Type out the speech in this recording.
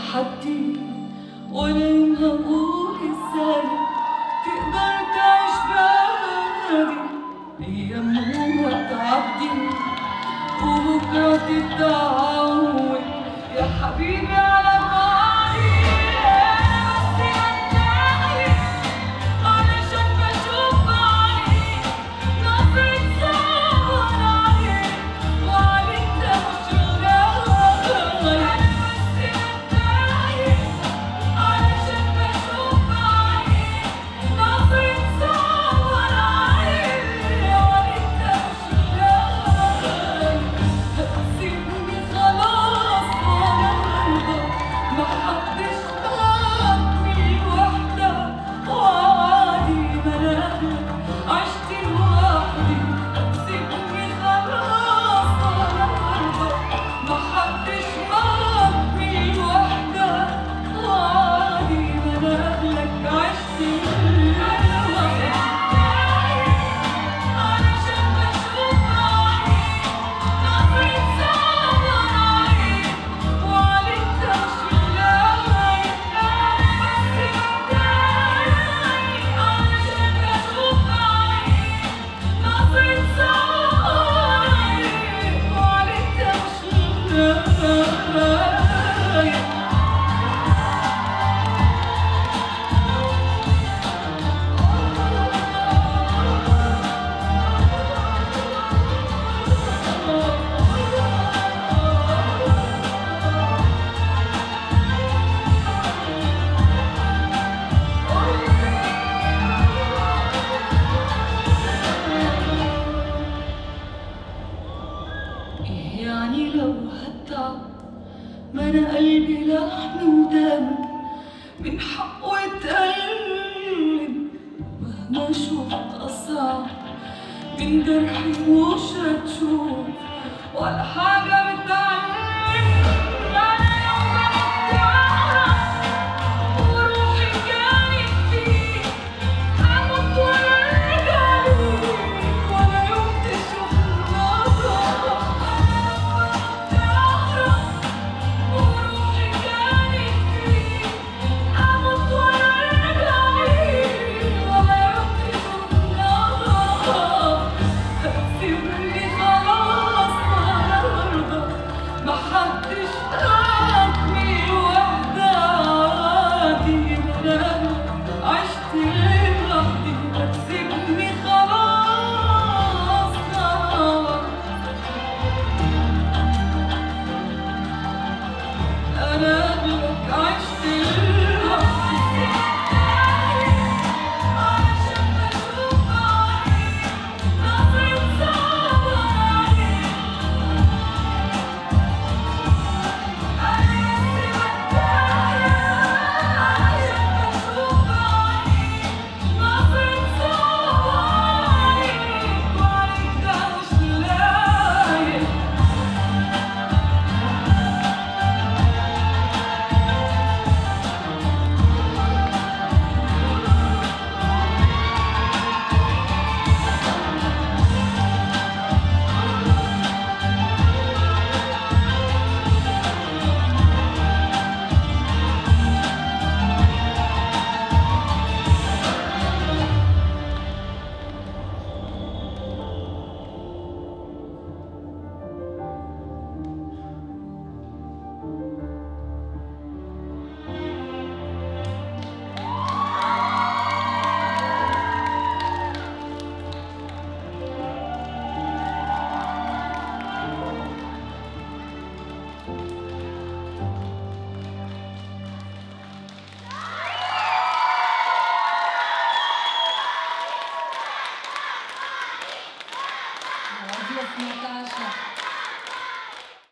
تحدي ولا يوم هقول ازاي تقدر تعيش بعدي ايام وتعدي وبكره تتعود يا حبيبي على بعضي بس هتلاقي علشان بشوف عليك نظرة صبر عليك وعليك ده مش غالي بس هتلاقي علشان بشوف عليك نظرة صبر عليك وعليك ده مش غالي سيبني خلاص وانا مرضى محدش فاتني وحدة وعادي منامك عشت لوحدي سيبني خلاص وانا مرضى محدش فاتني وحدة وعادي منامك عشت لوحدي علشان بشوف عليك نظرة صبر عليك وعليك تشغيلي بس مبدئي علشان بشوف عليك نظرة صبر عليك وعليك تشغيلي إيه يعني لو هتعب ما انا قلبي لحم ودم من حقه يتألم مهما شفت أصعب من جرحي مش هتشوف ولا حاجة